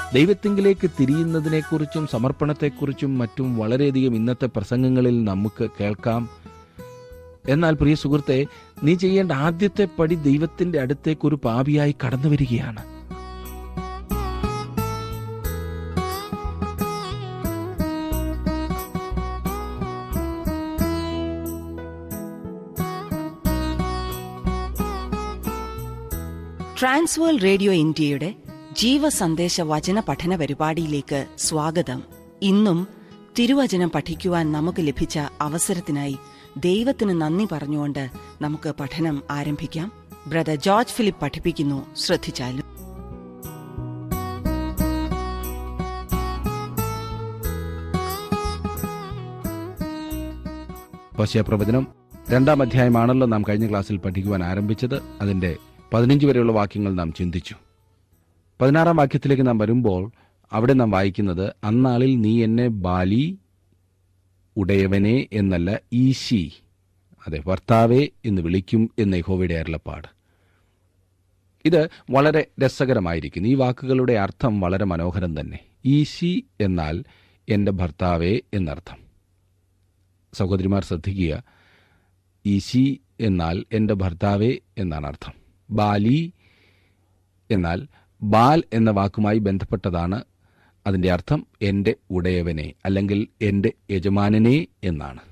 ദൈവത്തിങ്കിലേക്ക് തിരിയുന്നതിനെക്കുറിച്ചും സമർപ്പണത്തെക്കുറിച്ചും മറ്റും വളരെയധികം ഇന്നത്തെ പ്രസംഗങ്ങളിൽ നമുക്ക് കേൾക്കാം എന്നാൽ പ്രിയ സുഹൃത്തെ നീ ചെയ്യേണ്ട ആദ്യത്തെ പടി ദൈവത്തിന്റെ അടുത്തേക്ക് ഒരു പാപിയായി കടന്നു വരികയാണ് ട്രാൻസ്വേൾ റേഡിയോ ഇന്ത്യയുടെ ജീവസന്ദേശ വചന പഠന പരിപാടിയിലേക്ക് സ്വാഗതം ഇന്നും തിരുവചനം പഠിക്കുവാൻ നമുക്ക് ലഭിച്ച അവസരത്തിനായി ദൈവത്തിന് നന്ദി പറഞ്ഞുകൊണ്ട് നമുക്ക് പഠനം ആരംഭിക്കാം ബ്രദർ ജോർജ് ഫിലിപ്പ് പഠിപ്പിക്കുന്നു ശ്രദ്ധിച്ചാലും പ്രവചനം രണ്ടാം അധ്യായമാണല്ലോ നാം കഴിഞ്ഞ ക്ലാസ്സിൽ പഠിക്കുവാൻ ആരംഭിച്ചത് അതിന്റെ പതിനഞ്ച് വരെയുള്ള വാക്യങ്ങൾ നാം ചിന്തിച്ചു പതിനാറാം വാക്യത്തിലേക്ക് നാം വരുമ്പോൾ അവിടെ നാം വായിക്കുന്നത് അന്നാളിൽ നീ എന്നെ ബാലി ഉടയവനെ എന്നല്ല ഈശി അതെ ഭർത്താവേ എന്ന് വിളിക്കും എന്ന് യഹോവയുടെ അരുളപ്പാട് ഇത് വളരെ രസകരമായിരിക്കുന്നു ഈ വാക്കുകളുടെ അർത്ഥം വളരെ മനോഹരം തന്നെ ഈശി എന്നാൽ എൻ്റെ ഭർത്താവേ എന്നർത്ഥം സഹോദരിമാർ ശ്രദ്ധിക്കുക ഈശി എന്നാൽ എൻ്റെ ഭർത്താവേ എന്നാണ് അർത്ഥം ബാലി എന്നാൽ ബാൽ എന്ന വാക്കുമായി ബന്ധപ്പെട്ടതാണ് അതിൻ്റെ അർത്ഥം എൻ്റെ ഉടയവനെ അല്ലെങ്കിൽ എൻ്റെ യജമാനനെ എന്നാണ്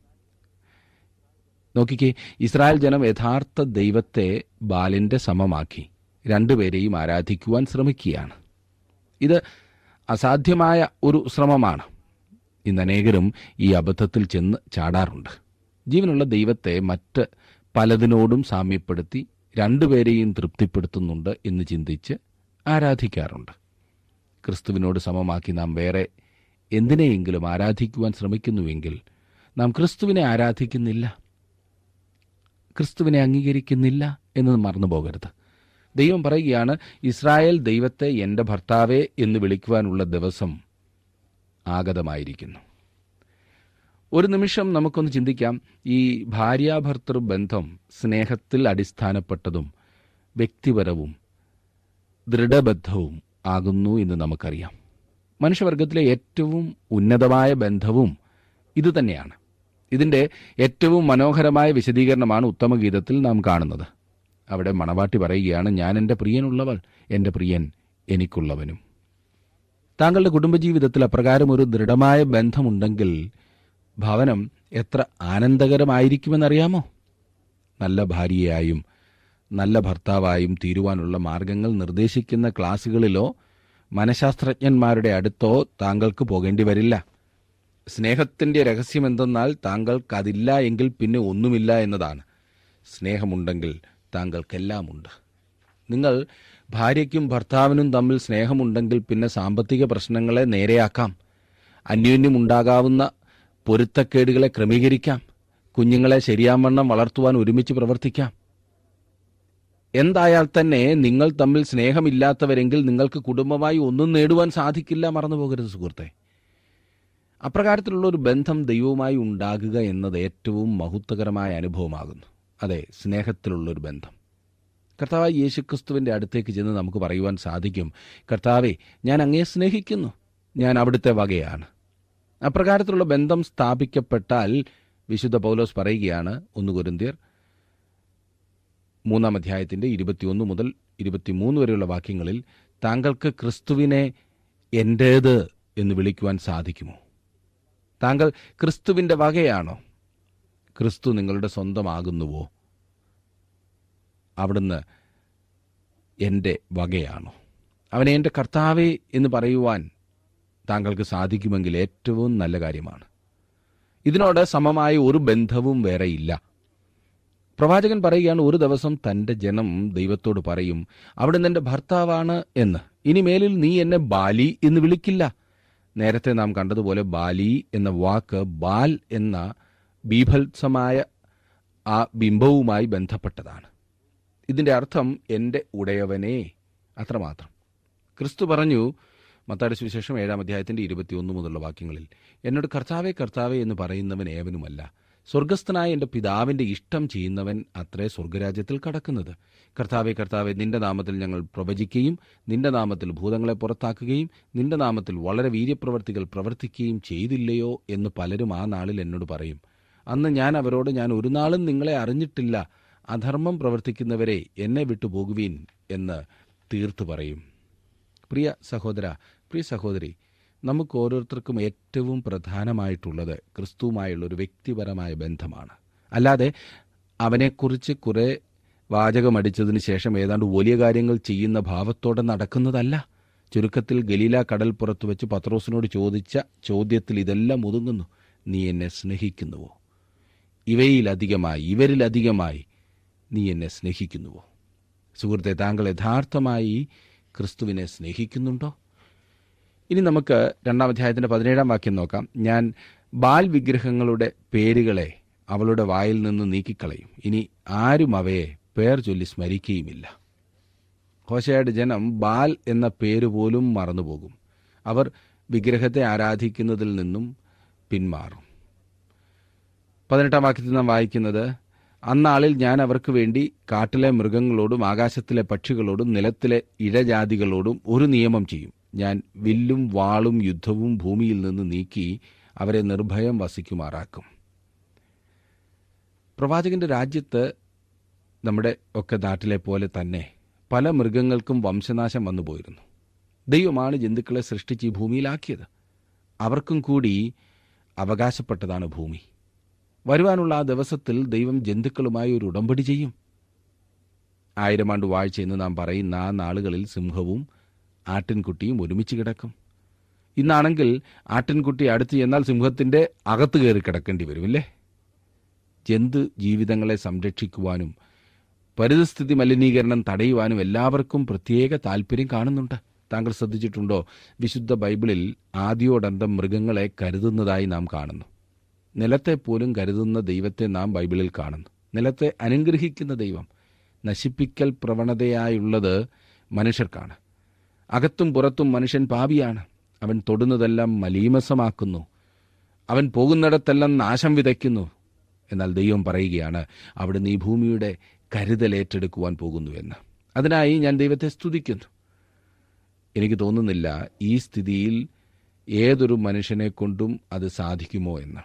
നോക്കിക്കേ ഇസ്രായേൽ ജനം യഥാർത്ഥ ദൈവത്തെ ബാലിന്റെ സമമാക്കി രണ്ടുപേരെയും ആരാധിക്കുവാൻ ശ്രമിക്കുകയാണ് ഇത് അസാധ്യമായ ഒരു ശ്രമമാണ് ഇന്ന് അനേകരും ഈ അബദ്ധത്തിൽ ചെന്ന് ചാടാറുണ്ട് ജീവനുള്ള ദൈവത്തെ മറ്റ് പലതിനോടും സാമ്യപ്പെടുത്തി രണ്ടുപേരെയും തൃപ്തിപ്പെടുത്തുന്നുണ്ട് എന്ന് ചിന്തിച്ച് ആരാധിക്കാറുണ്ട് ക്രിസ്തുവിനോട് സമമാക്കി നാം വേറെ എന്തിനെയെങ്കിലും ആരാധിക്കുവാൻ ശ്രമിക്കുന്നുവെങ്കിൽ നാം ക്രിസ്തുവിനെ ആരാധിക്കുന്നില്ല ക്രിസ്തുവിനെ അംഗീകരിക്കുന്നില്ല എന്ന് മറന്നു പോകരുത് ദൈവം പറയുകയാണ് ഇസ്രായേൽ ദൈവത്തെ എൻ്റെ ഭർത്താവേ എന്ന് വിളിക്കുവാനുള്ള ദിവസം ആഗതമായിരിക്കുന്നു ഒരു നിമിഷം നമുക്കൊന്ന് ചിന്തിക്കാം ഈ ഭാര്യാഭർത്തൃ ബന്ധം സ്നേഹത്തിൽ അടിസ്ഥാനപ്പെട്ടതും വ്യക്തിപരവും ദൃഢബദ്ധവും ആകുന്നു എന്ന് നമുക്കറിയാം മനുഷ്യവർഗത്തിലെ ഏറ്റവും ഉന്നതമായ ബന്ധവും ഇതുതന്നെയാണ് ഇതിന്റെ ഏറ്റവും മനോഹരമായ വിശദീകരണമാണ് ഉത്തമഗീതത്തിൽ നാം കാണുന്നത് അവിടെ മണവാട്ടി പറയുകയാണ് ഞാൻ എൻ്റെ പ്രിയനുള്ളവൾ എൻ്റെ പ്രിയൻ എനിക്കുള്ളവനും താങ്കളുടെ കുടുംബജീവിതത്തിൽ അപ്രകാരം ഒരു ദൃഢമായ ബന്ധമുണ്ടെങ്കിൽ ഭവനം എത്ര ആനന്ദകരമായിരിക്കുമെന്നറിയാമോ നല്ല ഭാര്യയായും നല്ല ഭർത്താവായും തീരുവാനുള്ള മാർഗങ്ങൾ നിർദ്ദേശിക്കുന്ന ക്ലാസുകളിലോ മനഃശാസ്ത്രജ്ഞന്മാരുടെ അടുത്തോ താങ്കൾക്ക് പോകേണ്ടി വരില്ല സ്നേഹത്തിന്റെ രഹസ്യം എന്തെന്നാൽ താങ്കൾക്കതില്ല എങ്കിൽ പിന്നെ ഒന്നുമില്ല എന്നതാണ് സ്നേഹമുണ്ടെങ്കിൽ താങ്കൾക്കെല്ലാമുണ്ട് നിങ്ങൾ ഭാര്യയ്ക്കും ഭർത്താവിനും തമ്മിൽ സ്നേഹമുണ്ടെങ്കിൽ പിന്നെ സാമ്പത്തിക പ്രശ്നങ്ങളെ നേരെയാക്കാം അന്യോന്യമുണ്ടാകാവുന്ന പൊരുത്തക്കേടുകളെ ക്രമീകരിക്കാം കുഞ്ഞുങ്ങളെ ശരിയാവണ്ണം വളർത്തുവാൻ ഒരുമിച്ച് പ്രവർത്തിക്കാം എന്തായാൽ തന്നെ നിങ്ങൾ തമ്മിൽ സ്നേഹമില്ലാത്തവരെങ്കിൽ നിങ്ങൾക്ക് കുടുംബമായി ഒന്നും നേടുവാൻ സാധിക്കില്ല മറന്നു പോകരുത് സുഹൃത്തെ അപ്രകാരത്തിലുള്ള ഒരു ബന്ധം ദൈവവുമായി ഉണ്ടാകുക എന്നത് ഏറ്റവും മഹത്വകരമായ അനുഭവമാകുന്നു അതെ സ്നേഹത്തിലുള്ള ഒരു ബന്ധം കർത്താവായ യേശുക്രിസ്തുവിന്റെ അടുത്തേക്ക് ചെന്ന് നമുക്ക് പറയുവാൻ സാധിക്കും കർത്താവെ ഞാൻ അങ്ങേ സ്നേഹിക്കുന്നു ഞാൻ അവിടുത്തെ വകയാണ് അപ്രകാരത്തിലുള്ള ബന്ധം സ്ഥാപിക്കപ്പെട്ടാൽ വിശുദ്ധ പൗലോസ് പറയുകയാണ് ഒന്ന് കുരുന്തിയർ മൂന്നാം അധ്യായത്തിന്റെ ഇരുപത്തിയൊന്ന് മുതൽ ഇരുപത്തിമൂന്ന് വരെയുള്ള വാക്യങ്ങളിൽ താങ്കൾക്ക് ക്രിസ്തുവിനെ എന്റേത് എന്ന് വിളിക്കുവാൻ സാധിക്കുമോ താങ്കൾ ക്രിസ്തുവിന്റെ വകയാണോ ക്രിസ്തു നിങ്ങളുടെ സ്വന്തമാകുന്നുവോ അവിടുന്ന് എൻ്റെ വകയാണോ അവനെ എൻ്റെ കർത്താവേ എന്ന് പറയുവാൻ താങ്കൾക്ക് സാധിക്കുമെങ്കിൽ ഏറ്റവും നല്ല കാര്യമാണ് ഇതിനോട് സമമായ ഒരു ബന്ധവും വേറെയില്ല പ്രവാചകൻ പറയുകയാണ് ഒരു ദിവസം തന്റെ ജനം ദൈവത്തോട് പറയും അവിടുന്ന് എൻ്റെ ഭർത്താവാണ് എന്ന് ഇനിമേലിൽ നീ എന്നെ ബാലി എന്ന് വിളിക്കില്ല നേരത്തെ നാം കണ്ടതുപോലെ ബാലി എന്ന വാക്ക് ബാൽ എന്ന ബീഭത്സമായ ആ ബിംബവുമായി ബന്ധപ്പെട്ടതാണ് ഇതിന്റെ അർത്ഥം എൻ്റെ ഉടയവനെ അത്രമാത്രം ക്രിസ്തു പറഞ്ഞു മത്താടി സുവിശേഷം ഏഴാം അധ്യായത്തിന്റെ ഇരുപത്തിയൊന്ന് മുതലുള്ള വാക്യങ്ങളിൽ എന്നോട് കർത്താവെ കർത്താവെ എന്ന് പറയുന്നവൻ ഏവനുമല്ല സ്വർഗസ്ഥനായ എൻ്റെ പിതാവിൻ്റെ ഇഷ്ടം ചെയ്യുന്നവൻ അത്രേ സ്വർഗരാജ്യത്തിൽ കടക്കുന്നത് കർത്താവെ കർത്താവെ നിന്റെ നാമത്തിൽ ഞങ്ങൾ പ്രവചിക്കുകയും നിന്റെ നാമത്തിൽ ഭൂതങ്ങളെ പുറത്താക്കുകയും നിന്റെ നാമത്തിൽ വളരെ വീര്യപ്രവർത്തികൾ പ്രവർത്തിക്കുകയും ചെയ്തില്ലയോ എന്ന് പലരും ആ നാളിൽ എന്നോട് പറയും അന്ന് ഞാൻ അവരോട് ഞാൻ ഒരു നാളും നിങ്ങളെ അറിഞ്ഞിട്ടില്ല അധർമ്മം പ്രവർത്തിക്കുന്നവരെ എന്നെ വിട്ടു പോകുവീൻ എന്ന് തീർത്തു പറയും പ്രിയ സഹോദര പ്രിയ സഹോദരി നമുക്ക് ഓരോരുത്തർക്കും ഏറ്റവും പ്രധാനമായിട്ടുള്ളത് ക്രിസ്തുവുമായുള്ള ഒരു വ്യക്തിപരമായ ബന്ധമാണ് അല്ലാതെ അവനെക്കുറിച്ച് കുറെ വാചകമടിച്ചതിന് ശേഷം ഏതാണ്ട് വലിയ കാര്യങ്ങൾ ചെയ്യുന്ന ഭാവത്തോടെ നടക്കുന്നതല്ല ചുരുക്കത്തിൽ ഗലീല കടൽപ്പുറത്ത് വെച്ച് പത്രോസിനോട് ചോദിച്ച ചോദ്യത്തിൽ ഇതെല്ലാം ഒതുങ്ങുന്നു നീ എന്നെ സ്നേഹിക്കുന്നുവോ ഇവയിലധികമായി ഇവരിലധികമായി നീ എന്നെ സ്നേഹിക്കുന്നുവോ സുഹൃത്തെ താങ്കൾ യഥാർത്ഥമായി ക്രിസ്തുവിനെ സ്നേഹിക്കുന്നുണ്ടോ ഇനി നമുക്ക് രണ്ടാം അധ്യായത്തിന്റെ പതിനേഴാം വാക്യം നോക്കാം ഞാൻ ബാൽ വിഗ്രഹങ്ങളുടെ പേരുകളെ അവളുടെ വായിൽ നിന്ന് നീക്കിക്കളയും ഇനി ആരും അവയെ പേർ ചൊല്ലി സ്മരിക്കുകയുമില്ല ഹോശയുടെ ജനം ബാൽ എന്ന പേര് പോലും മറന്നുപോകും അവർ വിഗ്രഹത്തെ ആരാധിക്കുന്നതിൽ നിന്നും പിന്മാറും പതിനെട്ടാം വാക്യത്തിൽ നാം വായിക്കുന്നത് അന്നാളിൽ ഞാൻ അവർക്ക് വേണ്ടി കാട്ടിലെ മൃഗങ്ങളോടും ആകാശത്തിലെ പക്ഷികളോടും നിലത്തിലെ ഇഴജാതികളോടും ഒരു നിയമം ചെയ്യും ഞാൻ വില്ലും വാളും യുദ്ധവും ഭൂമിയിൽ നിന്ന് നീക്കി അവരെ നിർഭയം വസിക്കുമാറാക്കും പ്രവാചകന്റെ രാജ്യത്ത് നമ്മുടെ ഒക്കെ നാട്ടിലെ പോലെ തന്നെ പല മൃഗങ്ങൾക്കും വംശനാശം വന്നുപോയിരുന്നു ദൈവമാണ് ജന്തുക്കളെ സൃഷ്ടിച്ച് ഈ ഭൂമിയിലാക്കിയത് അവർക്കും കൂടി അവകാശപ്പെട്ടതാണ് ഭൂമി വരുവാനുള്ള ആ ദിവസത്തിൽ ദൈവം ജന്തുക്കളുമായി ഒരു ഉടമ്പടി ചെയ്യും ആയിരം ആണ്ട് വാഴ്ച എന്ന് നാം പറയുന്ന ആ നാളുകളിൽ സിംഹവും ആട്ടിൻകുട്ടിയും ഒരുമിച്ച് കിടക്കും ഇന്നാണെങ്കിൽ ആട്ടിൻകുട്ടി അടുത്ത് ചെന്നാൽ സിംഹത്തിന്റെ അകത്ത് കയറി കിടക്കേണ്ടി വരുമില്ലേ ജന്തു ജീവിതങ്ങളെ സംരക്ഷിക്കുവാനും പരിതസ്ഥിതി മലിനീകരണം തടയുവാനും എല്ലാവർക്കും പ്രത്യേക താല്പര്യം കാണുന്നുണ്ട് താങ്കൾ ശ്രദ്ധിച്ചിട്ടുണ്ടോ വിശുദ്ധ ബൈബിളിൽ ആദ്യോടന്തം മൃഗങ്ങളെ കരുതുന്നതായി നാം കാണുന്നു നിലത്തെ പോലും കരുതുന്ന ദൈവത്തെ നാം ബൈബിളിൽ കാണുന്നു നിലത്തെ അനുഗ്രഹിക്കുന്ന ദൈവം നശിപ്പിക്കൽ പ്രവണതയായുള്ളത് മനുഷ്യർക്കാണ് അകത്തും പുറത്തും മനുഷ്യൻ പാപിയാണ് അവൻ തൊടുന്നതെല്ലാം മലീമസമാക്കുന്നു അവൻ പോകുന്നിടത്തെല്ലാം നാശം വിതയ്ക്കുന്നു എന്നാൽ ദൈവം പറയുകയാണ് അവിടുന്ന് ഈ ഭൂമിയുടെ കരുതൽ ഏറ്റെടുക്കുവാൻ പോകുന്നുവെന്ന് അതിനായി ഞാൻ ദൈവത്തെ സ്തുതിക്കുന്നു എനിക്ക് തോന്നുന്നില്ല ഈ സ്ഥിതിയിൽ ഏതൊരു മനുഷ്യനെ കൊണ്ടും അത് സാധിക്കുമോ എന്ന്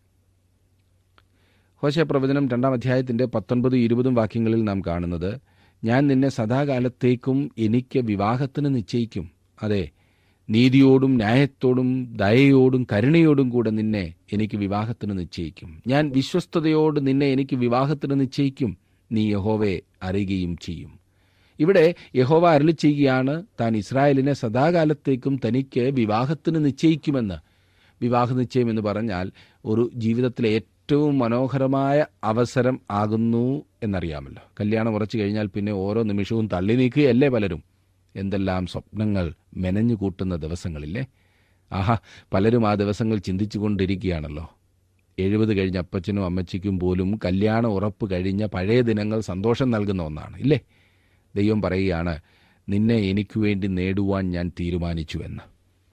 ഹോശ പ്രവചനം രണ്ടാം അധ്യായത്തിന്റെ പത്തൊൻപത് ഇരുപതും വാക്യങ്ങളിൽ നാം കാണുന്നത് ഞാൻ നിന്നെ സദാകാലത്തേക്കും എനിക്ക് വിവാഹത്തിന് നിശ്ചയിക്കും അതെ നീതിയോടും ന്യായത്തോടും ദയയോടും കരുണയോടും കൂടെ നിന്നെ എനിക്ക് വിവാഹത്തിന് നിശ്ചയിക്കും ഞാൻ വിശ്വസ്തയോട് നിന്നെ എനിക്ക് വിവാഹത്തിന് നിശ്ചയിക്കും നീ യഹോവയെ അറിയുകയും ചെയ്യും ഇവിടെ യഹോവ അരളി ചെയ്യുകയാണ് താൻ ഇസ്രായേലിനെ സദാകാലത്തേക്കും തനിക്ക് വിവാഹത്തിന് നിശ്ചയിക്കുമെന്ന് വിവാഹ നിശ്ചയം എന്ന് പറഞ്ഞാൽ ഒരു ജീവിതത്തിലെ ഏറ്റവും മനോഹരമായ അവസരം ആകുന്നു എന്നറിയാമല്ലോ കല്യാണം ഉറച്ചു കഴിഞ്ഞാൽ പിന്നെ ഓരോ നിമിഷവും തള്ളി നീക്കുകയല്ലേ പലരും എന്തെല്ലാം സ്വപ്നങ്ങൾ മെനഞ്ഞു കൂട്ടുന്ന ദിവസങ്ങളില്ലേ ആഹാ പലരും ആ ദിവസങ്ങൾ ചിന്തിച്ചുകൊണ്ടിരിക്കുകയാണല്ലോ എഴുപത് കഴിഞ്ഞ അപ്പച്ചനും അമ്മച്ചിക്കും പോലും കല്യാണം ഉറപ്പ് കഴിഞ്ഞ പഴയ ദിനങ്ങൾ സന്തോഷം നൽകുന്ന ഒന്നാണ് ഇല്ലേ ദൈവം പറയുകയാണ് നിന്നെ എനിക്കു വേണ്ടി നേടുവാൻ ഞാൻ തീരുമാനിച്ചുവെന്ന്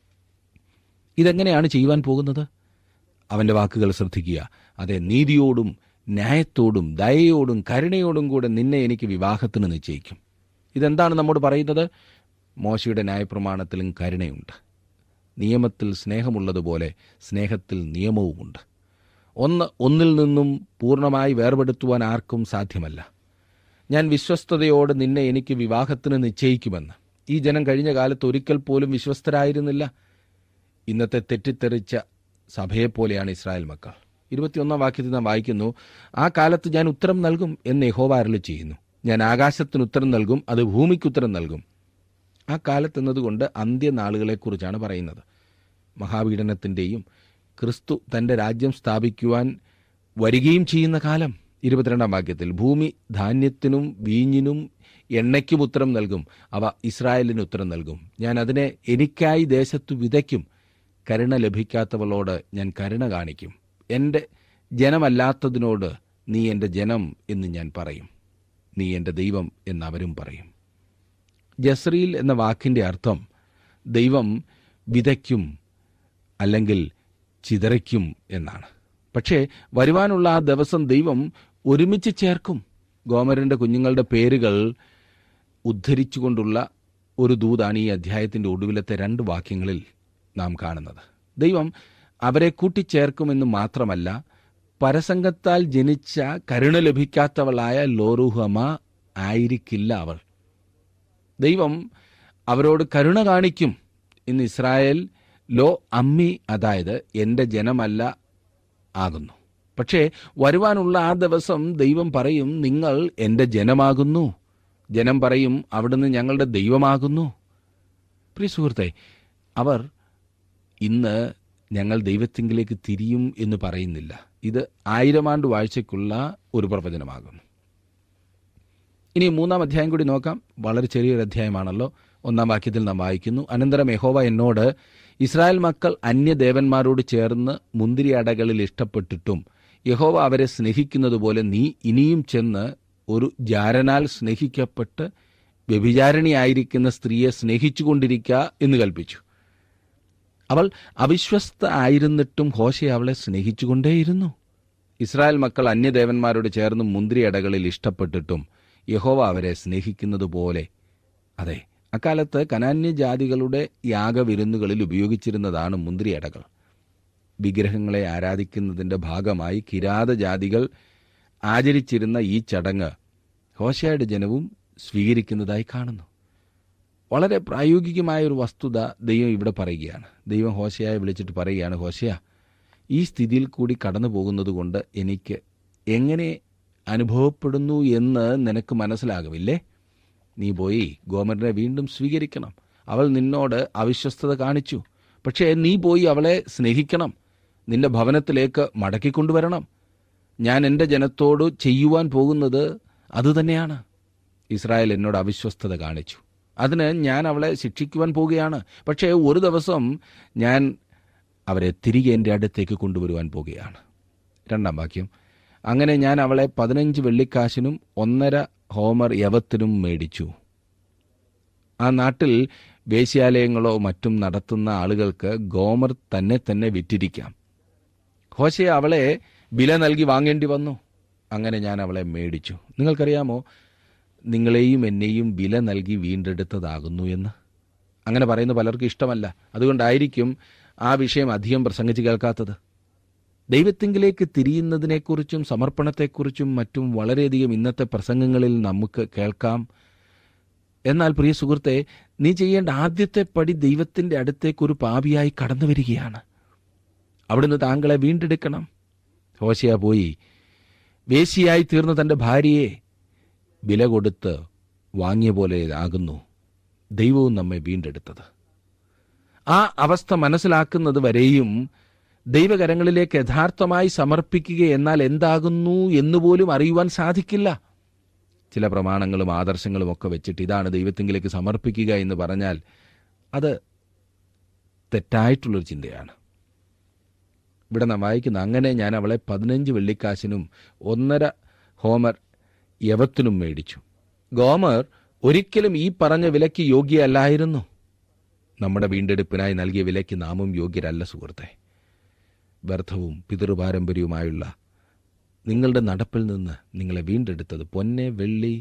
ഇതെങ്ങനെയാണ് ചെയ്യുവാൻ പോകുന്നത് അവന്റെ വാക്കുകൾ ശ്രദ്ധിക്കുക അതെ നീതിയോടും ന്യായത്തോടും ദയയോടും കരുണയോടും കൂടെ നിന്നെ എനിക്ക് വിവാഹത്തിന് നിശ്ചയിക്കും ഇതെന്താണ് നമ്മോട് പറയുന്നത് മോശയുടെ ന്യായപ്രമാണത്തിലും കരുണയുണ്ട് നിയമത്തിൽ സ്നേഹമുള്ളതുപോലെ സ്നേഹത്തിൽ നിയമവുമുണ്ട് ഒന്ന് ഒന്നിൽ നിന്നും പൂർണ്ണമായി വേർപെടുത്തുവാൻ ആർക്കും സാധ്യമല്ല ഞാൻ വിശ്വസ്തയോട് നിന്നെ എനിക്ക് വിവാഹത്തിന് നിശ്ചയിക്കുമെന്ന് ഈ ജനം കഴിഞ്ഞ കാലത്ത് ഒരിക്കൽ പോലും വിശ്വസ്തരായിരുന്നില്ല ഇന്നത്തെ തെറ്റിത്തെറിച്ച സഭയെപ്പോലെയാണ് ഇസ്രായേൽ മക്കൾ ഇരുപത്തിയൊന്നാം വാക്യത്തിൽ നാം വായിക്കുന്നു ആ കാലത്ത് ഞാൻ ഉത്തരം നൽകും എന്ന് യഹോവ അരുളി ചെയ്യുന്നു ഞാൻ ആകാശത്തിന് ഉത്തരം നൽകും അത് ഭൂമിക്ക് ഉത്തരം നൽകും ആ കാലത്ത് എന്നതുകൊണ്ട് അന്ത്യനാളുകളെക്കുറിച്ചാണ് പറയുന്നത് മഹാപീഡനത്തിൻ്റെയും ക്രിസ്തു തന്റെ രാജ്യം സ്ഥാപിക്കുവാൻ വരികയും ചെയ്യുന്ന കാലം ഇരുപത്തിരണ്ടാം വാക്യത്തിൽ ഭൂമി ധാന്യത്തിനും വീഞ്ഞിനും എണ്ണയ്ക്കും ഉത്തരം നൽകും അവ ഇസ്രായേലിന് ഉത്തരം നൽകും ഞാൻ അതിനെ എനിക്കായി ദേശത്തു വിതയ്ക്കും കരുണ ലഭിക്കാത്തവളോട് ഞാൻ കരുണ കാണിക്കും എൻ്റെ ജനമല്ലാത്തതിനോട് നീ എൻ്റെ ജനം എന്ന് ഞാൻ പറയും നീ എൻ്റെ ദൈവം എന്ന് അവരും പറയും ജസ്രീൽ എന്ന വാക്കിൻ്റെ അർത്ഥം ദൈവം വിതയ്ക്കും അല്ലെങ്കിൽ ചിതറിക്കും എന്നാണ് പക്ഷേ വരുവാനുള്ള ആ ദിവസം ദൈവം ഒരുമിച്ച് ചേർക്കും ഗോമരന്റെ കുഞ്ഞുങ്ങളുടെ പേരുകൾ ഉദ്ധരിച്ചുകൊണ്ടുള്ള ഒരു ദൂതാണ് ഈ അധ്യായത്തിന്റെ ഒടുവിലത്തെ രണ്ട് വാക്യങ്ങളിൽ നാം കാണുന്നത് ദൈവം അവരെ കൂട്ടിച്ചേർക്കുമെന്ന് മാത്രമല്ല പരസംഗത്താൽ ജനിച്ച കരുണ ലഭിക്കാത്തവളായ ലോറുഹമ ആയിരിക്കില്ല അവൾ ദൈവം അവരോട് കരുണ കാണിക്കും ഇന്ന് ഇസ്രായേൽ ലോ അമ്മി അതായത് എൻ്റെ ജനമല്ല ആകുന്നു പക്ഷേ വരുവാനുള്ള ആ ദിവസം ദൈവം പറയും നിങ്ങൾ എൻ്റെ ജനമാകുന്നു ജനം പറയും അവിടുന്ന് ഞങ്ങളുടെ ദൈവമാകുന്നു പ്രിയ സുഹൃത്തെ അവർ ഇന്ന് ഞങ്ങൾ ദൈവത്തിങ്കിലേക്ക് തിരിയും എന്ന് പറയുന്നില്ല ഇത് ആയിരം ആണ്ട് വാഴ്ചയ്ക്കുള്ള ഒരു പ്രവചനമാകുന്നു ഇനി മൂന്നാം അധ്യായം കൂടി നോക്കാം വളരെ ചെറിയൊരു അധ്യായമാണല്ലോ ഒന്നാം വാക്യത്തിൽ നാം വായിക്കുന്നു അനന്തരം യഹോവ എന്നോട് ഇസ്രായേൽ മക്കൾ അന്യദേവന്മാരോട് ചേർന്ന് മുന്തിരി അടകളിൽ ഇഷ്ടപ്പെട്ടിട്ടും യഹോവ അവരെ സ്നേഹിക്കുന്നതുപോലെ നീ ഇനിയും ചെന്ന് ഒരു ജാരനാൽ സ്നേഹിക്കപ്പെട്ട് വ്യഭിചാരിണിയായിരിക്കുന്ന സ്ത്രീയെ സ്നേഹിച്ചുകൊണ്ടിരിക്ക എന്ന് കൽപ്പിച്ചു അവൾ അവിശ്വസ്ത ആയിരുന്നിട്ടും ഹോശെ അവളെ സ്നേഹിച്ചുകൊണ്ടേയിരുന്നു ഇസ്രായേൽ മക്കൾ അന്യദേവന്മാരോട് ചേർന്ന് മുന്തിരി അടകളിൽ ഇഷ്ടപ്പെട്ടിട്ടും യഹോവ അവരെ സ്നേഹിക്കുന്നത് പോലെ അതെ അക്കാലത്ത് കനാന്യ ജാതികളുടെ യാഗവിരുന്നുകളിൽ ഉപയോഗിച്ചിരുന്നതാണ് മുന്തിരി അടകൾ വിഗ്രഹങ്ങളെ ആരാധിക്കുന്നതിന്റെ ഭാഗമായി കിരാത ജാതികൾ ആചരിച്ചിരുന്ന ഈ ചടങ്ങ് ഹോശയുടെ ജനവും സ്വീകരിക്കുന്നതായി കാണുന്നു വളരെ പ്രായോഗികമായ ഒരു വസ്തുത ദൈവം ഇവിടെ പറയുകയാണ് ദൈവം ഹോശയായി വിളിച്ചിട്ട് പറയുകയാണ് ഹോശയ ഈ സ്ഥിതിയിൽ കൂടി കടന്നു പോകുന്നത് കൊണ്ട് എനിക്ക് എങ്ങനെ അനുഭവപ്പെടുന്നു എന്ന് നിനക്ക് മനസ്സിലാകുമില്ലേ നീ പോയി ഗോമരനെ വീണ്ടും സ്വീകരിക്കണം അവൾ നിന്നോട് അവിശ്വസ്തത കാണിച്ചു പക്ഷേ നീ പോയി അവളെ സ്നേഹിക്കണം നിന്റെ ഭവനത്തിലേക്ക് മടക്കിക്കൊണ്ടുവരണം ഞാൻ എൻ്റെ ജനത്തോട് ചെയ്യുവാൻ പോകുന്നത് അതുതന്നെയാണ് ഇസ്രായേൽ എന്നോട് അവിശ്വസ്തത കാണിച്ചു അതിന് ഞാൻ അവളെ ശിക്ഷിക്കുവാൻ പോവുകയാണ് പക്ഷേ ഒരു ദിവസം ഞാൻ അവരെ തിരികെ എൻ്റെ അടുത്തേക്ക് കൊണ്ടുവരുവാൻ പോകുകയാണ് രണ്ടാം വാക്യം അങ്ങനെ ഞാൻ അവളെ പതിനഞ്ച് വെള്ളിക്കാശിനും ഒന്നര ഹോമർ യവത്തിനും മേടിച്ചു ആ നാട്ടിൽ വേശ്യാലയങ്ങളോ മറ്റും നടത്തുന്ന ആളുകൾക്ക് ഗോമർ തന്നെ തന്നെ വിറ്റിരിക്കാം ഹോശയെ അവളെ വില നൽകി വാങ്ങേണ്ടി വന്നു അങ്ങനെ ഞാൻ അവളെ മേടിച്ചു നിങ്ങൾക്കറിയാമോ നിങ്ങളെയും എന്നെയും വില നൽകി വീണ്ടെടുത്തതാകുന്നു എന്ന് അങ്ങനെ പറയുന്ന പലർക്കും ഇഷ്ടമല്ല അതുകൊണ്ടായിരിക്കും ആ വിഷയം അധികം പ്രസംഗിച്ച് കേൾക്കാത്തത് ദൈവത്തിങ്കിലേക്ക് തിരിയുന്നതിനെക്കുറിച്ചും സമർപ്പണത്തെക്കുറിച്ചും മറ്റും വളരെയധികം ഇന്നത്തെ പ്രസംഗങ്ങളിൽ നമുക്ക് കേൾക്കാം എന്നാൽ പ്രിയ സുഹൃത്തെ നീ ചെയ്യേണ്ട ആദ്യത്തെ പടി ദൈവത്തിന്റെ അടുത്തേക്ക് ഒരു പാപിയായി കടന്നു വരികയാണ് അവിടുന്ന് താങ്കളെ വീണ്ടെടുക്കണം ഹോശയ പോയി വേശിയായി തീർന്ന തന്റെ ഭാര്യയെ വില കൊടുത്ത് വാങ്ങിയ പോലെ ആകുന്നു ദൈവവും നമ്മെ വീണ്ടെടുത്തത് ആ അവസ്ഥ മനസ്സിലാക്കുന്നത് വരെയും ദൈവകരങ്ങളിലേക്ക് യഥാർത്ഥമായി സമർപ്പിക്കുക എന്നാൽ എന്താകുന്നു എന്നുപോലും അറിയുവാൻ സാധിക്കില്ല ചില പ്രമാണങ്ങളും ആദർശങ്ങളും ഒക്കെ വെച്ചിട്ട് ഇതാണ് ദൈവത്തിങ്കിലേക്ക് സമർപ്പിക്കുക എന്ന് പറഞ്ഞാൽ അത് തെറ്റായിട്ടുള്ളൊരു ചിന്തയാണ് ഇവിടെ നാം വായിക്കുന്ന അങ്ങനെ ഞാൻ അവളെ പതിനഞ്ച് വെള്ളിക്കാശിനും ഒന്നര ഹോമർ യവത്തിനും മേടിച്ചു ഗോമർ ഒരിക്കലും ഈ പറഞ്ഞ വിലയ്ക്ക് യോഗ്യയല്ലായിരുന്നു നമ്മുടെ വീണ്ടെടുപ്പിനായി നൽകിയ വിലയ്ക്ക് നാമും യോഗ്യരല്ല സുഹൃത്തെ വ്യർത്ഥവും പിതൃപാരമ്പര്യവുമായുള്ള നിങ്ങളുടെ നടപ്പിൽ നിന്ന് നിങ്ങളെ വീണ്ടെടുത്തത് പൊന്നെ വെള്ളി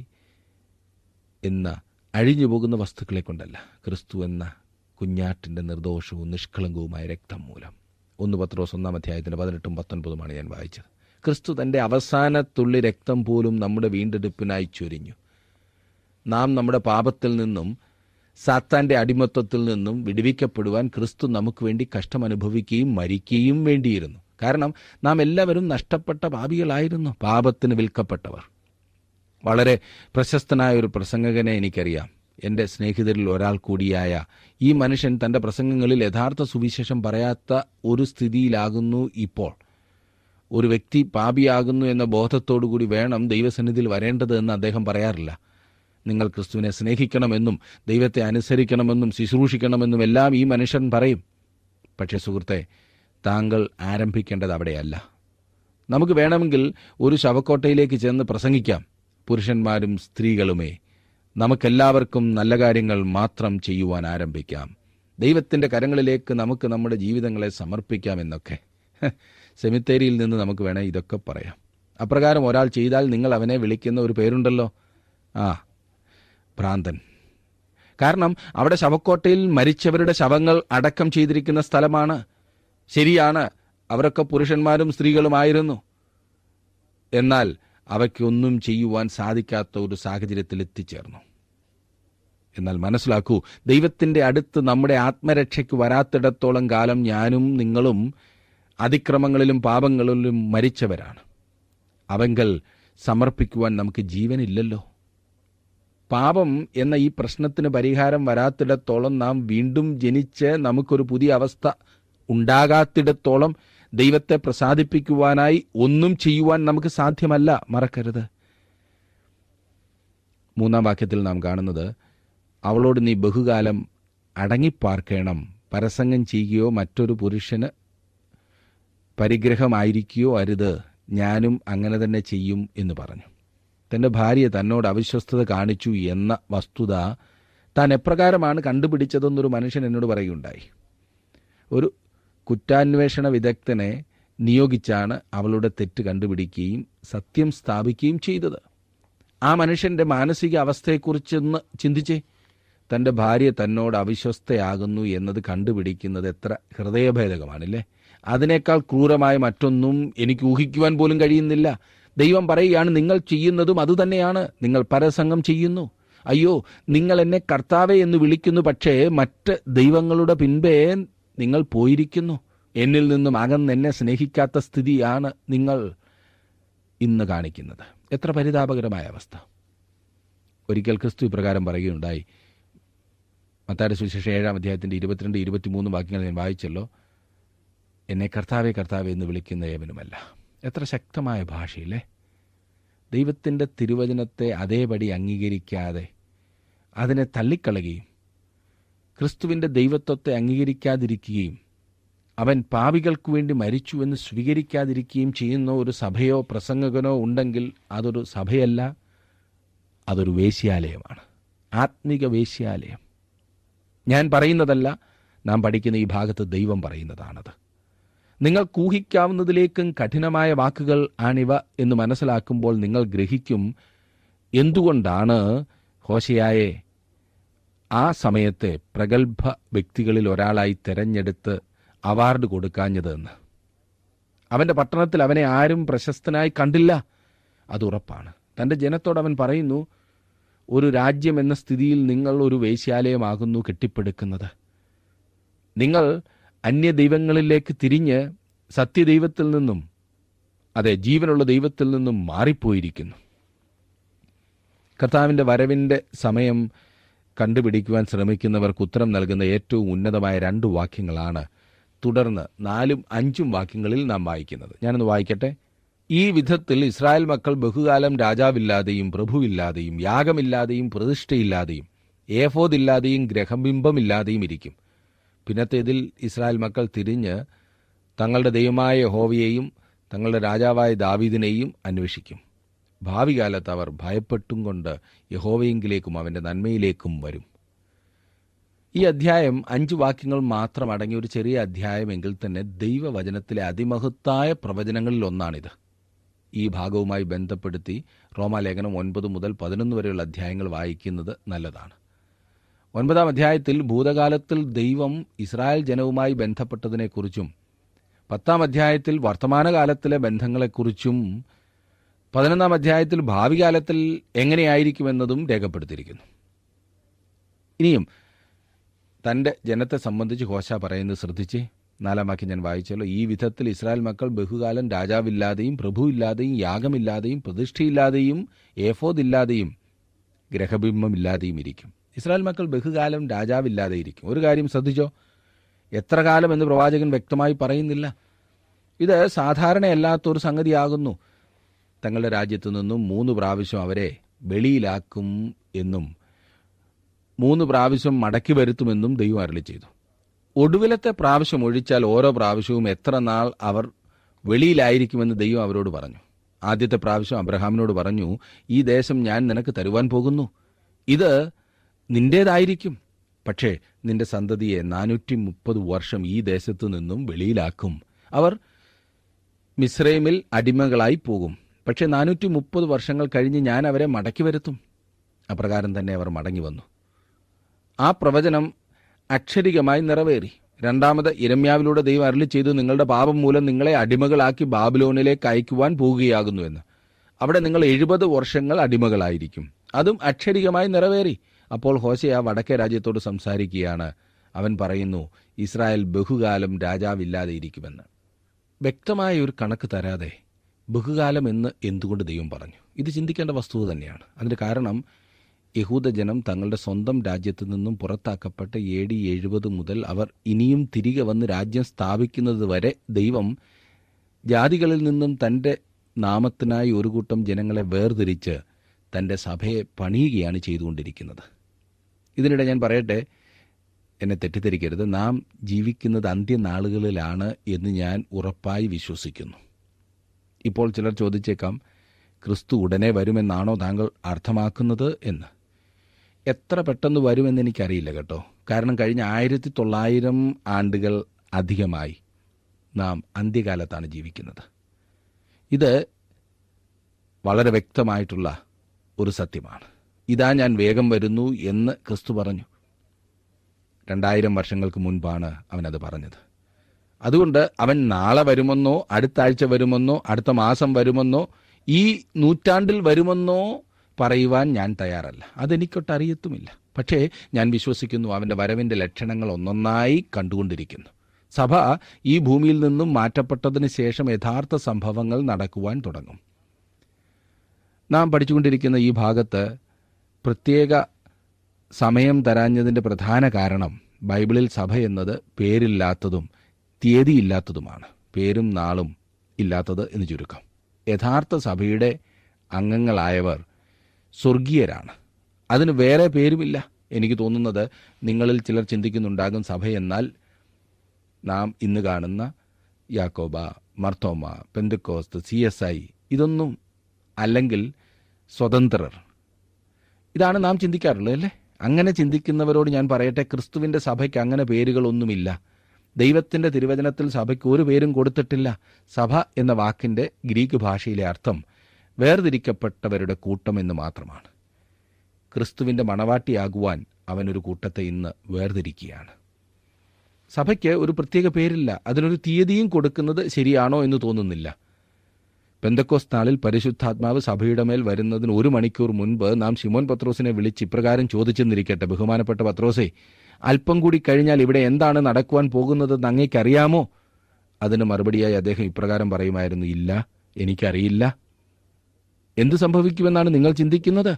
എന്ന അഴിഞ്ഞു പോകുന്ന വസ്തുക്കളെ കൊണ്ടല്ല ക്രിസ്തു എന്ന കുഞ്ഞാട്ടിന്റെ നിർദോഷവും നിഷ്കളങ്കവുമായ രക്തം മൂലം ഒന്ന് പത്രോസ് ഒന്നാം അധ്യായത്തിന് പതിനെട്ടും പത്തൊൻപതുമാണ് ഞാൻ വായിച്ചത് ക്രിസ്തു തന്റെ അവസാന തുള്ളി രക്തം പോലും നമ്മുടെ വീണ്ടെടുപ്പിനായി ചൊരിഞ്ഞു നാം നമ്മുടെ പാപത്തിൽ നിന്നും സാത്താന്റെ അടിമത്വത്തിൽ നിന്നും വിടുവിക്കപ്പെടുവാൻ ക്രിസ്തു നമുക്ക് വേണ്ടി കഷ്ടം അനുഭവിക്കുകയും മരിക്കുകയും വേണ്ടിയിരുന്നു കാരണം നാം എല്ലാവരും നഷ്ടപ്പെട്ട പാപികളായിരുന്നു പാപത്തിന് വിൽക്കപ്പെട്ടവർ വളരെ പ്രശസ്തനായ ഒരു പ്രസംഗകനെ എനിക്കറിയാം എൻ്റെ സ്നേഹിതരിൽ ഒരാൾ കൂടിയായ ഈ മനുഷ്യൻ തൻ്റെ പ്രസംഗങ്ങളിൽ യഥാർത്ഥ സുവിശേഷം പറയാത്ത ഒരു സ്ഥിതിയിലാകുന്നു ഇപ്പോൾ ഒരു വ്യക്തി പാപിയാകുന്നു എന്ന ബോധത്തോടുകൂടി വേണം ദൈവസന്നിധിയിൽ വരേണ്ടത് എന്ന് അദ്ദേഹം പറയാറില്ല നിങ്ങൾ ക്രിസ്തുവിനെ സ്നേഹിക്കണമെന്നും ദൈവത്തെ അനുസരിക്കണമെന്നും ശുശ്രൂഷിക്കണമെന്നും എല്ലാം ഈ മനുഷ്യൻ പറയും പക്ഷേ സുഹൃത്തെ താങ്കൾ ആരംഭിക്കേണ്ടത് അവിടെയല്ല നമുക്ക് വേണമെങ്കിൽ ഒരു ശവക്കോട്ടയിലേക്ക് ചെന്ന് പ്രസംഗിക്കാം പുരുഷന്മാരും സ്ത്രീകളുമേ നമുക്കെല്ലാവർക്കും നല്ല കാര്യങ്ങൾ മാത്രം ചെയ്യുവാൻ ആരംഭിക്കാം ദൈവത്തിന്റെ കരങ്ങളിലേക്ക് നമുക്ക് നമ്മുടെ ജീവിതങ്ങളെ സമർപ്പിക്കാം എന്നൊക്കെ ഹ, സെമിത്തേരിയിൽ നിന്ന് നമുക്ക് വേണേൽ ഇതൊക്കെ പറയാം അപ്രകാരം ഒരാൾ ചെയ്താൽ നിങ്ങൾ അവനെ വിളിക്കുന്ന ഒരു പേരുണ്ടല്ലോ ആ ഭ്രാന്തൻ കാരണം അവിടെ ശവക്കോട്ടയിൽ മരിച്ചവരുടെ ശവങ്ങൾ അടക്കം ചെയ്തിരിക്കുന്ന സ്ഥലമാണ് ശരിയാണ് അവരൊക്കെ പുരുഷന്മാരും സ്ത്രീകളുമായിരുന്നു എന്നാൽ അവയ്ക്കൊന്നും ചെയ്യുവാൻ സാധിക്കാത്ത ഒരു സാഹചര്യത്തിൽ എത്തിച്ചേർന്നു എന്നാൽ മനസ്സിലാക്കൂ ദൈവത്തിന്റെ അടുത്ത് നമ്മുടെ ആത്മരക്ഷയ്ക്ക് വരാത്തിടത്തോളം കാലം ഞാനും നിങ്ങളും അതിക്രമങ്ങളിലും പാപങ്ങളിലും മരിച്ചവരാണ് അവങ്കൽ സമർപ്പിക്കുവാൻ നമുക്ക് ജീവനില്ലല്ലോ പാപം എന്ന ഈ പ്രശ്നത്തിന് പരിഹാരം വരാത്തിടത്തോളം നാം വീണ്ടും ജനിച്ച് നമുക്കൊരു പുതിയ അവസ്ഥ ഉണ്ടാകാത്തിടത്തോളം ദൈവത്തെ പ്രസാദിപ്പിക്കുവാനായി ഒന്നും ചെയ്യുവാൻ നമുക്ക് സാധ്യമല്ല മറക്കരുത് മൂന്നാം വാക്യത്തിൽ നാം കാണുന്നത് അവളോട് നീ ബഹുകാലം അടങ്ങിപ്പാർക്കണം പരസംഗം ചെയ്യുകയോ മറ്റൊരു പുരുഷന് പരിഗ്രഹമായിരിക്കുകയോ അരുത് ഞാനും അങ്ങനെ തന്നെ ചെയ്യും എന്ന് പറഞ്ഞു തന്റെ ഭാര്യ തന്നോട് അവിശ്വസ്തത കാണിച്ചു എന്ന വസ്തുത താൻ എപ്രകാരമാണ് കണ്ടുപിടിച്ചതെന്നൊരു മനുഷ്യൻ എന്നോട് പറയുകയുണ്ടായി ഒരു കുറ്റാന്വേഷണ വിദഗ്ധനെ നിയോഗിച്ചാണ് അവളുടെ തെറ്റ് കണ്ടുപിടിക്കുകയും സത്യം സ്ഥാപിക്കുകയും ചെയ്തത് ആ മനുഷ്യന്റെ മാനസിക അവസ്ഥയെക്കുറിച്ചൊന്ന് ചിന്തിച്ചേ തന്റെ ഭാര്യ തന്നോട് അവിശ്വസ്തയാകുന്നു എന്നത് കണ്ടുപിടിക്കുന്നത് എത്ര ഹൃദയഭേദകമാണല്ലേ അതിനേക്കാൾ ക്രൂരമായ മറ്റൊന്നും എനിക്ക് ഊഹിക്കുവാൻ പോലും കഴിയുന്നില്ല ദൈവം പറയുകയാണ് നിങ്ങൾ ചെയ്യുന്നതും അതുതന്നെയാണ് നിങ്ങൾ പരസംഗം ചെയ്യുന്നു അയ്യോ നിങ്ങൾ എന്നെ കർത്താവെ എന്ന് വിളിക്കുന്നു പക്ഷേ മറ്റ് ദൈവങ്ങളുടെ പിൻപേ നിങ്ങൾ പോയിരിക്കുന്നു എന്നിൽ നിന്നും അകന്ന് എന്നെ സ്നേഹിക്കാത്ത സ്ഥിതിയാണ് നിങ്ങൾ ഇന്ന് കാണിക്കുന്നത് എത്ര പരിതാപകരമായ അവസ്ഥ ഒരിക്കൽ ക്രിസ്തു ഇപ്രകാരം പറയുകയുണ്ടായി മത്തായുടെ സുവിശേഷം ഏഴാം അധ്യായത്തിന്റെ ഇരുപത്തിരണ്ട് ഇരുപത്തിമൂന്ന് വാക്യങ്ങൾ ഞാൻ വായിച്ചല്ലോ എന്നെ കർത്താവെ കർത്താവെ എന്ന് വിളിക്കുന്ന ഏവനുമല്ല എത്ര ശക്തമായ ഭാഷയില്ലേ ദൈവത്തിൻ്റെ തിരുവചനത്തെ അതേപടി അംഗീകരിക്കാതെ അതിനെ തള്ളിക്കളയുകയും ക്രിസ്തുവിൻ്റെ ദൈവത്വത്തെ അംഗീകരിക്കാതിരിക്കുകയും അവൻ പാപികൾക്കു വേണ്ടി മരിച്ചു എന്ന് സ്വീകരിക്കാതിരിക്കുകയും ചെയ്യുന്ന ഒരു സഭയോ പ്രസംഗകനോ ഉണ്ടെങ്കിൽ അതൊരു സഭയല്ല അതൊരു വേശ്യാലയമാണ് ആത്മിക വേശ്യാലയം ഞാൻ പറയുന്നതല്ല നാം പഠിക്കുന്ന ഈ ഭാഗത്ത് ദൈവം പറയുന്നതാണത് നിങ്ങൾ കൂഹിക്കാവുന്നതിലേക്കും കഠിനമായ വാക്കുകൾ ആണിവ എന്ന് മനസ്സിലാക്കുമ്പോൾ നിങ്ങൾ ഗ്രഹിക്കും എന്തുകൊണ്ടാണ് ഹോശയായെ ആ സമയത്തെ പ്രഗത്ഭ വ്യക്തികളിൽ ഒരാളായി തെരഞ്ഞെടുത്ത് അവാർഡ് കൊടുക്കാഞ്ഞതെന്ന് അവന്റെ പട്ടണത്തിൽ അവനെ ആരും പ്രശസ്തനായി കണ്ടില്ല അത് ഉറപ്പാണ് തന്റെ ജനത്തോട് അവൻ പറയുന്നു ഒരു രാജ്യം എന്ന സ്ഥിതിയിൽ നിങ്ങൾ ഒരു വേശ്യാലയമാകുന്നു കെട്ടിപ്പടുക്കുന്നത് നിങ്ങൾ അന്യദൈവങ്ങളിലേക്ക് തിരിഞ്ഞ് സത്യദൈവത്തിൽ നിന്നും അതെ ജീവനുള്ള ദൈവത്തിൽ നിന്നും മാറിപ്പോയിരിക്കുന്നു കർത്താവിൻ്റെ വരവിൻ്റെ സമയം കണ്ടുപിടിക്കുവാൻ ശ്രമിക്കുന്നവർക്ക് ഉത്തരം നൽകുന്ന ഏറ്റവും ഉന്നതമായ രണ്ട് വാക്യങ്ങളാണ് തുടർന്ന് നാലും അഞ്ചും വാക്യങ്ങളിൽ നാം വായിക്കുന്നത് ഞാനൊന്ന് വായിക്കട്ടെ ഈ വിധത്തിൽ ഇസ്രായേൽ മക്കൾ ബഹുകാലം രാജാവില്ലാതെയും പ്രഭുവില്ലാതെയും യാഗമില്ലാതെയും പ്രതിഷ്ഠയില്ലാതെയും ഏഫോദില്ലാതെയും ഗ്രഹബിംബമില്ലാതെയും ഇരിക്കും പിന്നത്തേതിൽ ഇസ്രായേൽ മക്കൾ തിരിഞ്ഞ് തങ്ങളുടെ ദൈവമായ യഹോവയെയും തങ്ങളുടെ രാജാവായ ദാവീദിനെയും അന്വേഷിക്കും ഭാവി കാലത്ത് അവർ ഭയപ്പെട്ടും കൊണ്ട് യഹോവയെങ്കിലേക്കും അവന്റെ നന്മയിലേക്കും വരും ഈ അധ്യായം അഞ്ച് വാക്യങ്ങൾ മാത്രം അടങ്ങിയ ഒരു ചെറിയ അധ്യായമെങ്കിൽ തന്നെ ദൈവവചനത്തിലെ അതിമഹത്തായ പ്രവചനങ്ങളിൽ ഒന്നാണിത് ഈ ഭാഗവുമായി ബന്ധപ്പെടുത്തി റോമാലേഖനം ഒൻപത് മുതൽ പതിനൊന്ന് വരെയുള്ള അധ്യായങ്ങൾ വായിക്കുന്നത് നല്ലതാണ് ഒൻപതാം അധ്യായത്തിൽ ഭൂതകാലത്തിൽ ദൈവം ഇസ്രായേൽ ജനവുമായി ബന്ധപ്പെട്ടതിനെക്കുറിച്ചും പത്താം അധ്യായത്തിൽ വർത്തമാനകാലത്തിലെ ബന്ധങ്ങളെക്കുറിച്ചും പതിനൊന്നാം അധ്യായത്തിൽ ഭാവി കാലത്തിൽ എങ്ങനെയായിരിക്കുമെന്നതും രേഖപ്പെടുത്തിയിരിക്കുന്നു ഇനിയും തന്റെ ജനത്തെ സംബന്ധിച്ച് ഹോശ പറയുന്നത് ശ്രദ്ധിച്ചേ നാലാം വാക്യം ഞാൻ വായിച്ചല്ലോ ഈ വിധത്തിൽ ഇസ്രായേൽ മക്കൾ ബഹുകാലം രാജാവില്ലാതെയും പ്രഭുവില്ലാതെയും യാഗമില്ലാതെയും പ്രതിഷ്ഠയില്ലാതെയും ഏഫോദില്ലാതെയും ഗ്രഹബിംബമില്ലാതെയും ഇരിക്കും ഇസ്രായേൽ മക്കൾ ബഹുകാലം രാജാവില്ലാതെ ഇരിക്കും ഒരു കാര്യം ശ്രദ്ധിച്ചോ എത്ര കാലം എന്ന് പ്രവാചകൻ വ്യക്തമായി പറയുന്നില്ല ഇത് സാധാരണയല്ലാത്തൊരു സംഗതിയാകുന്നു തങ്ങളുടെ രാജ്യത്തു നിന്നും മൂന്ന് പ്രാവശ്യം അവരെ വെളിയിലാക്കും എന്നും മൂന്ന് പ്രാവശ്യം മടക്കി വരുത്തുമെന്നും ദൈവം അരളി ചെയ്തു ഒടുവിലത്തെ പ്രാവശ്യം ഒഴിച്ചാൽ ഓരോ പ്രാവശ്യവും എത്ര നാൾ അവർ വെളിയിലായിരിക്കുമെന്ന് ദൈവം അവരോട് പറഞ്ഞു ആദ്യത്തെ പ്രാവശ്യം അബ്രഹാമിനോട് പറഞ്ഞു ഈ ദേശം ഞാൻ നിനക്ക് തരുവാൻ പോകുന്നു ഇത് നിന്റേതായിരിക്കും പക്ഷേ നിന്റെ സന്തതിയെ നാനൂറ്റി മുപ്പത് വർഷം ഈ ദേശത്തു നിന്നും വെളിയിലാക്കും അവർ മിസ്രൈമിൽ അടിമകളായി പോകും പക്ഷേ നാനൂറ്റി മുപ്പത് വർഷങ്ങൾ കഴിഞ്ഞ് ഞാൻ അവരെ മടക്കി വരുത്തും അപ്രകാരം തന്നെ അവർ മടങ്ങി വന്നു ആ പ്രവചനം അക്ഷരികമായി നിറവേറി രണ്ടാമത് ഇരമ്യാവിലൂടെ ദൈവം അരളി ചെയ്തു നിങ്ങളുടെ പാപം മൂലം നിങ്ങളെ അടിമകളാക്കി ബാബിലോണിലേക്ക് അയക്കുവാൻ പോകുകയാകുന്നുവെന്ന് അവിടെ നിങ്ങൾ എഴുപത് വർഷങ്ങൾ അടിമകളായിരിക്കും അതും അക്ഷരികമായി നിറവേറി അപ്പോൾ ഹോശയ വടക്കേ രാജ്യത്തോട് സംസാരിക്കുകയാണ് അവൻ പറയുന്നു ഇസ്രായേൽ ബഹുകാലം രാജാവില്ലാതെ ഇരിക്കുമെന്ന് വ്യക്തമായ ഒരു കണക്ക് തരാതെ ബഹുകാലം എന്ന് എന്തുകൊണ്ട് ദൈവം പറഞ്ഞു ഇത് ചിന്തിക്കേണ്ട വസ്തുത തന്നെയാണ് അതിന്റെ കാരണം യഹൂദജനം തങ്ങളുടെ സ്വന്തം രാജ്യത്തു നിന്നും പുറത്താക്കപ്പെട്ട എ ഡി എഴുപത് മുതൽ അവർ ഇനിയും തിരികെ വന്ന് രാജ്യം സ്ഥാപിക്കുന്നത് വരെ ദൈവം ജാതികളിൽ നിന്നും തൻ്റെ നാമത്തിനായി ഒരു കൂട്ടം ജനങ്ങളെ വേർതിരിച്ച് തൻ്റെ സഭയെ പണിയുകയാണ് ചെയ്തുകൊണ്ടിരിക്കുന്നത് ഇതിനിടെ ഞാൻ പറയട്ടെ എന്നെ തെറ്റിദ്ധരിക്കരുത് നാം ജീവിക്കുന്നത് അന്ത്യനാളുകളിലാണ് എന്ന് ഞാൻ ഉറപ്പായി വിശ്വസിക്കുന്നു ഇപ്പോൾ ചിലർ ചോദിച്ചേക്കാം ക്രിസ്തു ഉടനെ വരുമെന്നാണോ താങ്കൾ അർത്ഥമാക്കുന്നത് എന്ന് എത്ര പെട്ടെന്ന് വരുമെന്ന് എനിക്കറിയില്ല കേട്ടോ കാരണം കഴിഞ്ഞ ആയിരത്തി തൊള്ളായിരം ആണ്ടുകൾ അധികമായി നാം അന്ത്യകാലത്താണ് ജീവിക്കുന്നത് ഇത് വളരെ വ്യക്തമായിട്ടുള്ള ഒരു സത്യമാണ് ഇതാ ഞാൻ വേഗം വരുന്നു എന്ന് ക്രിസ്തു പറഞ്ഞു രണ്ടായിരം വർഷങ്ങൾക്ക് മുൻപാണ് അവനത് പറഞ്ഞത് അതുകൊണ്ട് അവൻ നാളെ വരുമെന്നോ അടുത്ത ആഴ്ച വരുമെന്നോ അടുത്ത മാസം വരുമെന്നോ ഈ നൂറ്റാണ്ടിൽ വരുമെന്നോ പറയുവാൻ ഞാൻ തയ്യാറല്ല അതെനിക്കൊട്ട് അറിയത്തുമില്ല പക്ഷേ ഞാൻ വിശ്വസിക്കുന്നു അവന്റെ വരവിന്റെ ലക്ഷണങ്ങൾ ഒന്നൊന്നായി കണ്ടുകൊണ്ടിരിക്കുന്നു സഭ ഈ ഭൂമിയിൽ നിന്നും മാറ്റപ്പെട്ടതിന് ശേഷം യഥാർത്ഥ സംഭവങ്ങൾ നടക്കുവാൻ തുടങ്ങും നാം പഠിച്ചുകൊണ്ടിരിക്കുന്ന ഈ ഭാഗത്ത് പ്രത്യേക സമയം തരാഞ്ഞതിന്റെ പ്രധാന കാരണം ബൈബിളിൽ സഭ എന്നത് പേരില്ലാത്തതും തീയതിയില്ലാത്തതുമാണ് പേരും നാളും ഇല്ലാത്തത് എന്ന് ചുരുക്കം യഥാർത്ഥ സഭയുടെ അംഗങ്ങളായവർ സ്വർഗീയരാണ് അതിന് വേറെ പേരുമില്ല എനിക്ക് തോന്നുന്നത് നിങ്ങളിൽ ചിലർ ചിന്തിക്കുന്നുണ്ടാകും സഭ എന്നാൽ നാം ഇന്ന് കാണുന്ന Yakoba Marthoma Pentecost C S I ഇതൊന്നും അല്ലെങ്കിൽ സ്വതന്ത്രർ ഇതാണ് നാം ചിന്തിക്കാറുള്ളത് അല്ലേ അങ്ങനെ ചിന്തിക്കുന്നവരോട് ഞാൻ പറയട്ടെ ക്രിസ്തുവിന്റെ സഭയ്ക്ക് അങ്ങനെ പേരുകളൊന്നുമില്ല ദൈവത്തിന്റെ തിരുവചനത്തിൽ സഭയ്ക്ക് ഒരു പേരും കൊടുത്തിട്ടില്ല സഭ എന്ന വാക്കിന്റെ ഗ്രീക്ക് ഭാഷയിലെ അർത്ഥം വേർതിരിക്കപ്പെട്ടവരുടെ കൂട്ടം എന്ന് മാത്രമാണ് ക്രിസ്തുവിന്റെ മണവാട്ടിയാകുവാൻ അവനൊരു കൂട്ടത്തെ ഇന്ന് വേർതിരിക്കുകയാണ് സഭയ്ക്ക് ഒരു പ്രത്യേക പേരില്ല അതിനൊരു തീയതിയും കൊടുക്കുന്നത് ശരിയാണോ എന്ന് തോന്നുന്നില്ല പെന്തക്കോസ് നാളിൽ പരിശുദ്ധാത്മാവ് സഭയുടെ മേൽ വരുന്നതിന് ഒരു മണിക്കൂർ മുൻപ് നാം ശിമോൻ പത്രോസിനെ വിളിച്ച് ഇപ്രകാരം ചോദിച്ചെന്നിരിക്കട്ടെ ബഹുമാനപ്പെട്ട പത്രോസെ അല്പം കൂടി കഴിഞ്ഞാൽ ഇവിടെ എന്താണ് നടക്കുവാൻ പോകുന്നതെന്ന് അങ്ങേക്കറിയാമോ അതിന് മറുപടിയായി അദ്ദേഹം ഇപ്രകാരം പറയുമായിരുന്നു ഇല്ല എനിക്കറിയില്ല എന്തു സംഭവിക്കുമെന്നാണ് നിങ്ങൾ ചിന്തിക്കുന്നത്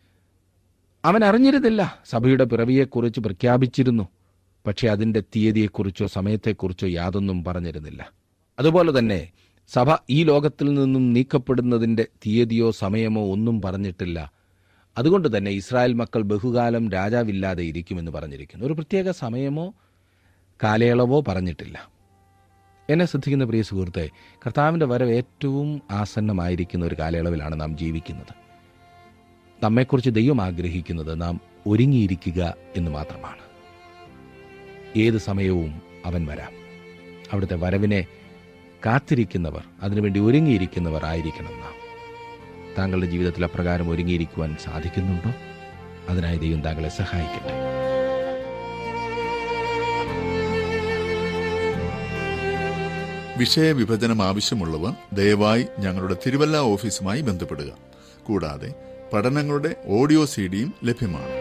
അവൻ അറിഞ്ഞിരുന്നില്ല സഭയുടെ പിറവിയെക്കുറിച്ച് പ്രഖ്യാപിച്ചിരുന്നു പക്ഷെ അതിന്റെ തീയതിയെക്കുറിച്ചോ സമയത്തെക്കുറിച്ചോ യാതൊന്നും പറഞ്ഞിരുന്നില്ല അതുപോലെ തന്നെ സഭ ഈ ലോകത്തിൽ നിന്നും നീക്കപ്പെടുന്നതിന്റെ തീയതിയോ സമയമോ ഒന്നും പറഞ്ഞിട്ടില്ല അതുകൊണ്ട് തന്നെ ഇസ്രായേൽ മക്കൾ ബഹുകാലം രാജാവില്ലാതെ ഇരിക്കുമെന്ന് പറഞ്ഞിരിക്കുന്നു ഒരു പ്രത്യേക സമയമോ കാലയളവോ പറഞ്ഞിട്ടില്ല എന്നെ ശ്രദ്ധിക്കുന്ന പ്രിയ സുഹൃത്തെ കർത്താവിന്റെ വരവ് ഏറ്റവും ആസന്നമായിരിക്കുന്ന ഒരു കാലയളവിലാണ് നാം ജീവിക്കുന്നത് നമ്മെക്കുറിച്ച് ദൈവം ആഗ്രഹിക്കുന്നത് നാം ഒരുങ്ങിയിരിക്കുക എന്ന് മാത്രമാണ് ഏത് സമയവും അവൻ വരാം അവിടുത്തെ വരവിനെ കാത്തിരിക്കുന്നവർ അതിനുവേണ്ടി ഒരുങ്ങിയിരിക്കുന്നവർ ആയിരിക്കണം നാം താങ്കളുടെ ജീവിതത്തിൽ അപ്രകാരം ഒരുങ്ങിയിരിക്കുവാൻ സാധിക്കുന്നുണ്ടോ അതിനായി ദൈവം താങ്കളെ സഹായിക്കട്ടെ വിഷയവിഭജനം ആവശ്യമുള്ളവർ ദയവായി ഞങ്ങളുടെ തിരുവല്ല ഓഫീസുമായി ബന്ധപ്പെടുക കൂടാതെ പഠനങ്ങളുടെ ഓഡിയോ സിഡിയും ലഭ്യമാണ്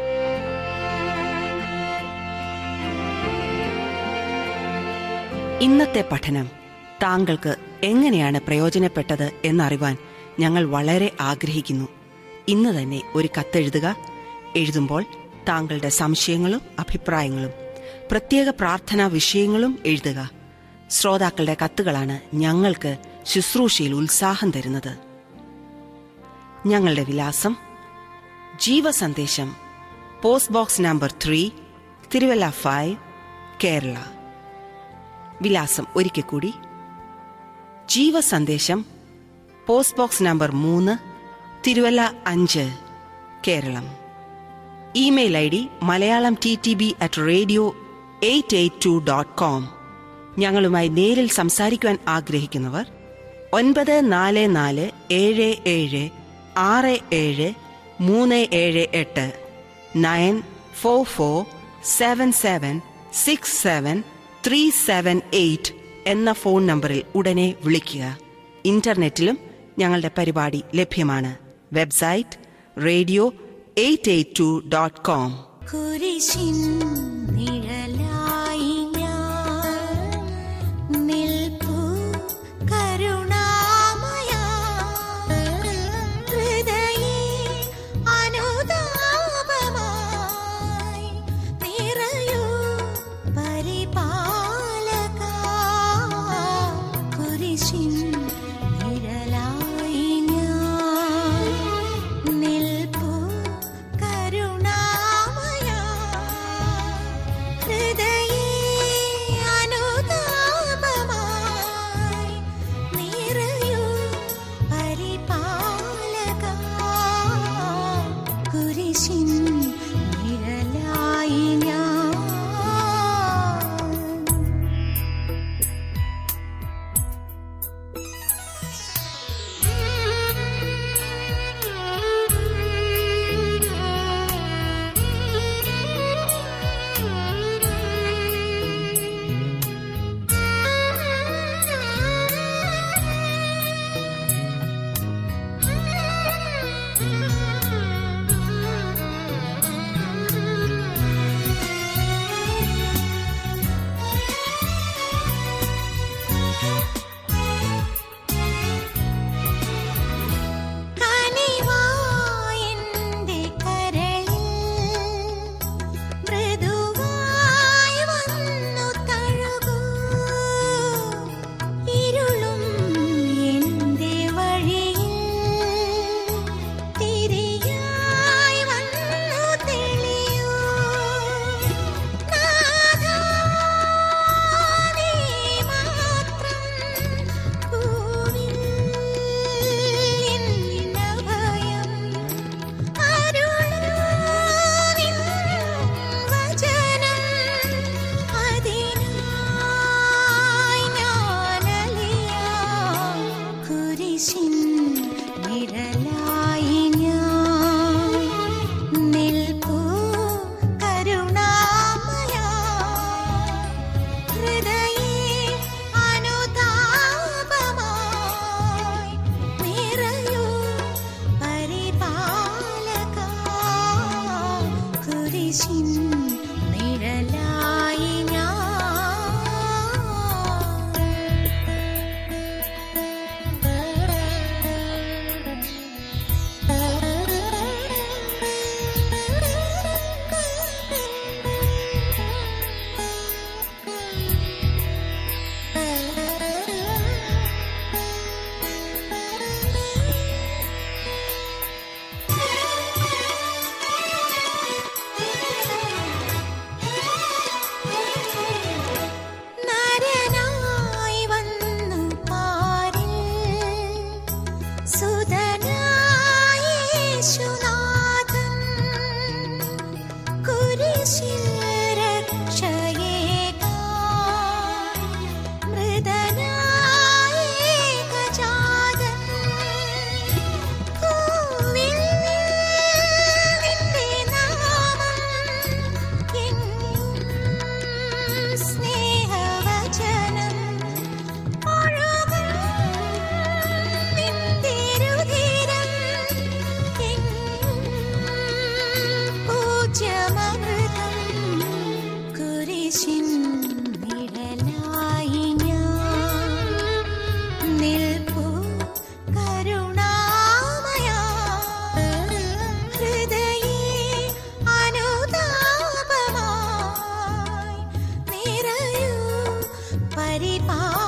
ഇന്നത്തെ പഠനം താങ്കൾക്ക് എങ്ങനെയാണ് പ്രയോജനപ്പെട്ടത് എന്നറിവാൻ ഞങ്ങൾ വളരെ ആഗ്രഹിക്കുന്നു ഇന്ന് തന്നെ ഒരു കത്തെഴുതുക എഴുതുമ്പോൾ താങ്കളുടെ സംശയങ്ങളും അഭിപ്രായങ്ങളും പ്രത്യേക പ്രാർത്ഥനാ വിഷയങ്ങളും എഴുതുക ശ്രോതാക്കളുടെ കത്തുകളാണ് ഞങ്ങൾക്ക് ശുശ്രൂഷയിൽ ഉത്സാഹം തരുന്നത് ഞങ്ങളുടെ വിലാസം Jeevasandesham post box number three Thiruvalla five Kerala വിലാസം ഒരിക്കൽ കൂടി ജീവസന്ദേശം പോസ്റ്റ് ബോക്സ് നമ്പർ മൂന്ന് തിരുവല്ല അഞ്ച് Keralam email I D Malayalam T T B at radio eight eight two dot com ഞങ്ങളുമായി നേരിൽ സംസാരിക്കുവാൻ ആഗ്രഹിക്കുന്നവർ ഒൻപത് നാല് നാല് ഏഴ് ഏഴ് ആറ് ഏഴ് മൂന്ന് ഏഴ് എട്ട് nine four four seven seven six seven three seven eight എന്ന ഫോൺ നമ്പറിൽ ഉടനെ വിളിക്കുക ഇന്റർനെറ്റിലും ഞങ്ങളുടെ പരിപാടി ലഭ്യമാണ് website radio eight eight two dot com കുരിശിൻ നിഴലായി ഞാൻ നിൽപ്പു കരുണാമയ ഹൃദയേ അനുതാപമായി നിറയൂ പരിപാലക കുരിശിൻ നിഴലായി ഞാൻ നിൽപ്പു കരുണാമയ ഹൃദയേ അനുതാപമായി നിറയൂ പരിപാലക കുരിശിൻ നിഴലായി ഞാൻ കനിവായെന്റെ കരളിൽ മൃദുവായി വന്നു തഴുകൂ ഇരുളും എന്റെ വഴിയിൽ തിരിയായി വന്നു തെളിയൂ നാഥാ നീ മാത്രം ഭൂവിൽ എന്നഭയം അരുളൂ നിൻ വചനം അതിനായി ഞാനലിയാം കുരിശിൻ നിഴലായി ഞാൻ നിൽപ്പൂ കരുണാമയ ഹൃദയേ അനുതാപമായി നിറയൂ പരിപാലക കുരിശിൻ നിഴലായി നരനായി വന്നു പാരിൽ സുതനായി യേശുനാഥൻ കുരിശിൽ രക്ഷയേകാൻ മൃതനായി ഏകജാതൻ കൂവിൽ നിന്റെ നാമം എങ്ങും സ്നേഹവചനം ഒഴുകും നിന്തിരുധിരം എങ്ങും പൂജ്യമൃതം കുരിശിൻ നിഴലായി ഞാൻ നിൽപ്പൂ കരുണാമയ ഹൃദയേ അനുതാപമായി നിറയൂ പരിപാ